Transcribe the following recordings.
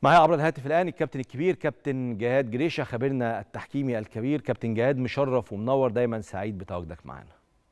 معايا عبر الهاتف الان الكابتن الكبير كابتن جهاد جريشه خبيرنا التحكيمي الكبير كابتن جهاد مشرف ومنور دايما سعيد بتواجدك معانا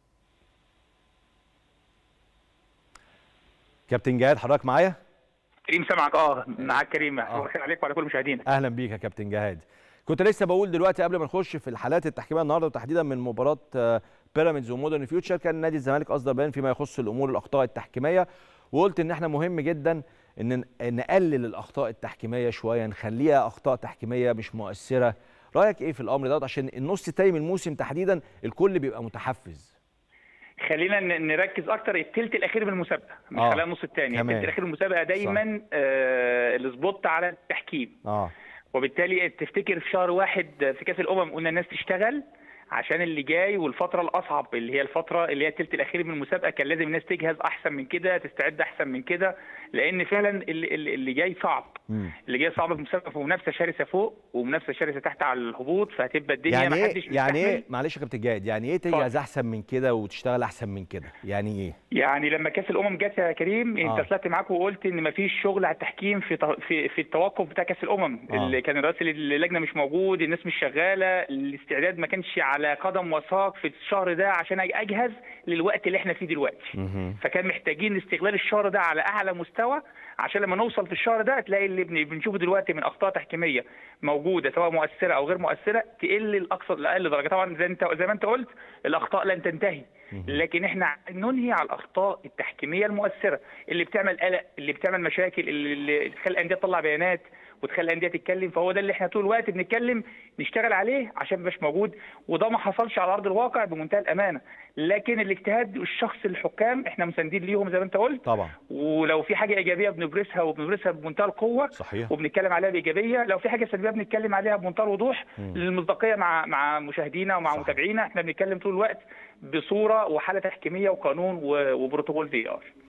كابتن جهاد حضرتك معايا كريم سامعك اه معاك كريم مساء الخير عليك وعلى كل مشاهدينا اهلا بيك يا كابتن جهاد كنت لسه بقول دلوقتي قبل ما نخش في الحالات التحكيميه النهارده وتحديدا من مباراه آه، بيراميدز ومودرن فيوتشر كان نادي الزمالك اصدر بيان فيما يخص الامور الاخطاء التحكيميه وقلت ان احنا مهم جدا ان نقلل الاخطاء التحكيميه شويه نخليها اخطاء تحكيميه مش مؤثره رايك ايه في الامر دوت عشان النص التاني من الموسم تحديدا الكل بيبقى متحفز خلينا ن- نركز اكتر الثلث الاخير من المسابقه مش آه، خلال النص الثاني كمان. الثلث الاخير من المسابقه دايما آه السبوت على التحكيم اه وبالتالي تفتكر في شهر واحد في كاس الامم قلنا الناس تشتغل عشان اللي جاي والفتره الاصعب اللي هي الفتره اللي هي الثلث الاخير من المسابقه كان لازم الناس تجهز احسن من كده تستعد احسن من كده لان فعلا اللي, اللي اللي جاي صعب مم. اللي جاي صعب في المسابقه ومنافسه شرسه فوق ومنافسه شرسه تحت على الهبوط فهتبقى الدنيا يعني ما ايه حدش يعني مستحمل. ايه معلش يا كابتن جهاد يعني ايه تجهز احسن من كده وتشتغل احسن من كده يعني ايه يعني لما كاس الامم جت يا كريم انت آه. طلعت معاك وقلت ان مفيش شغل على التحكيم في ط- في في التوقف بتاع كاس الامم آه. اللي كان رئيس اللجنه مش موجود الناس مش شغاله الاستعداد ما كانش على قدم وساق في الشهر ده عشان اجهز للوقت اللي احنا فيه دلوقتي مهم. فكان محتاجين استغلال الشهر ده على اعلى مستوى عشان لما نوصل في الشهر ده تلاقي اللي بن- بنشوفه دلوقتي من اخطاء تحكيميه موجوده سواء مؤثره او غير مؤثره تقل الاقصى لاقل درجه طبعا زي انت زي ما انت قلت الاخطاء لن تنتهي لكن احنا ننهي على الاخطاء التحكيميه المؤثره اللي بتعمل قلق اللي بتعمل مشاكل اللي, اللي تخلي الانديه تطلع بيانات وتخلي الانديه تتكلم فهو ده اللي احنا طول الوقت بنتكلم نشتغل عليه عشان ما يبقاش موجود وده ما حصلش على ارض الواقع بمنتهى الامانه لكن الاجتهاد الشخص الحكام احنا مساندين ليهم زي ما انت قلت طبعا ولو في حاجه ايجابيه بنبرزها وبنبرزها بمنتهى القوه صحيح وبنتكلم عليها بايجابيه لو في حاجه سلبيه بنتكلم عليها بمنتهى الوضوح مم. للمصداقيه مع مع مشاهدينا ومع صحيح. متابعينا احنا بنتكلم طول الوقت بصوره وحاله تحكيميه وقانون و- وبروتوكول في ار